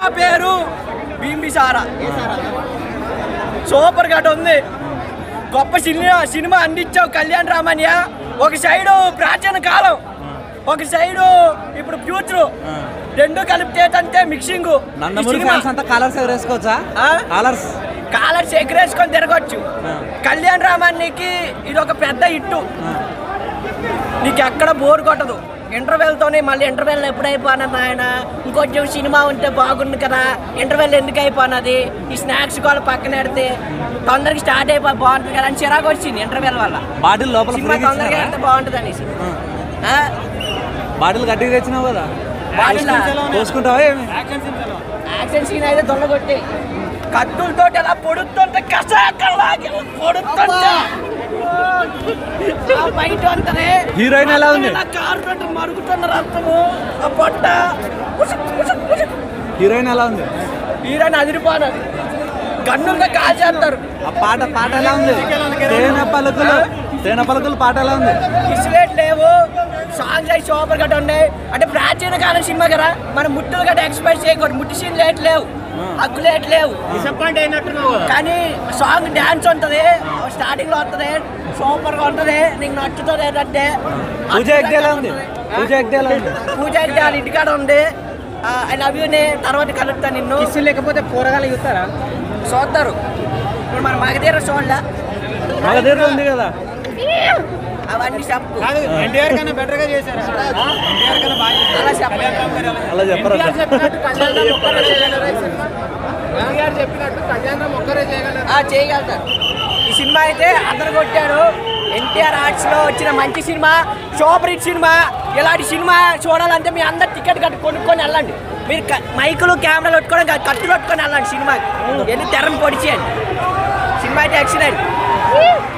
నా పేరు బింబిసారా సూపర్ గట్ ఉంది గొప్ప సినిమా సినిమా అందించావు కళ్యాణ్ రామన్య ఒక సైడు ప్రాచీన కాలం ఒక సైడు ఇప్పుడు ఫ్యూచర్ రెండు కలిపితే అంటే మిక్సింగ్ నందమూరి ఫ్యాన్స్ అంతా కలర్స్ ఎగరేసుకోవచ్చా ఆ? కలర్స్ కాలర్స్ ఎగరేసుకొని తిరగొచ్చు కళ్యాణ్ రామానికి ఇది ఒక పెద్ద ఇట్టు నీకు ఎక్కడ బోర్ కొట్టదు ఇంటర్వెల్తోనే మళ్ళీ ఇంటర్వెల్ ఎప్పుడు అయిపోయినది ఆయన ఇంకొంచెం సినిమా ఉంటే బాగుండు కదా ఇంటర్వెల్ ఎందుకు అయిపోయినది ఈ స్నాక్స్ కూడా పక్కన పెడితే తొందరగా స్టార్ట్ అయిపోయి బాగుంటుంది కదా అని చిరాకు వచ్చింది ఇంటర్వెల్ వల్ల బాటిల్ లోపల సినిమా ఫ్రీగా తొందరగా ఇచ్చినారా వెళ్తే బాగుంటుంది అనేసి ఆ? బాటిల్ గట్టిగా తెచ్చినావు కదా బాటిల్ పోసుకుంటావా ఏమి యాక్షన్ సీన్ అయితే దొల్లగొట్టి కత్తులతో ఎలా పొడుతుంటే కసాకలాగి పొడుతుంటే ఆ బయట ఉంటది హీరోయిన్ ఎలా ఉంది? ఇలా కారుతుంటే మరుగుతున్న రక్తము ఆ పొట్ట ఉసుక్ ఉసుక్ ఉసుక్. హీరోయిన్ ఎలా ఉంది హీరోయిన్ అదిరిపోనది గన్నులతో కాల్ చేస్తారు ఆ పాట పాట ఎలా ఉంది తేనె పలుకులు తేనె పలుకులు పాట ఎలా ఉంది ఇసులేట్ లేవు సాంగ్స్ అయి సూపర్ గట్ట ఉన్నాయి అంటే ప్రాచీన కాలం సినిమా కదా మన ముట్టులు గట్ట ఎక్స్పెక్ట్ చేయకూడదు ముట్టి సీన్ లేట్ లేవు అగ్గులేట్ లేవు డిసప్పాయింట్ అయినట్టున్నావు కానీ సాంగ్ డాన్స్ ఉంటది స్టార్టింగ్ లో వస్తుంది సూపర్ గా ఉంటది నీకు నచ్చుతుంది ఏంటంటే పూజ ఎగ్డే ఎలా ఉంది పూజ ఎగ్డే ఎలా ఉంది పూజ అయితే వాళ్ళ ఇంటికాడ ఉంది ఐ లవ్ యూని తర్వాత కలుపుతా నిన్ను కిస్సు లేకపోతే కూరగాయలు ఇస్తారా చూస్తారు ఇప్పుడు మన మగధీర చూడలే మగ దగ్గర ఉంది కదా అవన్నీ చెప్పు కాదు ఎన్టీఆర్ కన్నా బెటర్ గా చేశారా ఎన్టీఆర్ కన్నా బాగా చేశారు. అలా చెప్పు. కళ్యాణ్ రామ్ గారు ఎలా- అలా చెప్పరా ఎన్టీఆర్ చెప్పినట్టు కళ్యాణ్ రామ్ ఒక్కరే చేయగలరా ఈ సినిమా? ఎన్టీఆర్ చెప్పినట్టు కళ్యాణ్ రామ్ ఒక్కరే చేయగలరా ఆ, చేయగలుగుతారు ఈ సినిమా అయితే అందరు కొట్టారు ఎన్టీఆర్ ఆర్ట్స్ లో వచ్చిన మంచి సినిమా సూపర్ హిట్ సినిమా ఇలాంటి సినిమా చూడాలంటే మీ అందరు టికెట్ కట్టు కొనుక్కొని వెళ్ళండి మీరు క- మైకులు కెమెరాలు పెట్టుకొని కాదు, కత్తులు పెట్టుకొని వెళ్ళండి సినిమాకి వెళ్ళి తెరను పొడిచేయండి సినిమా అయితే ఎక్సలెంట్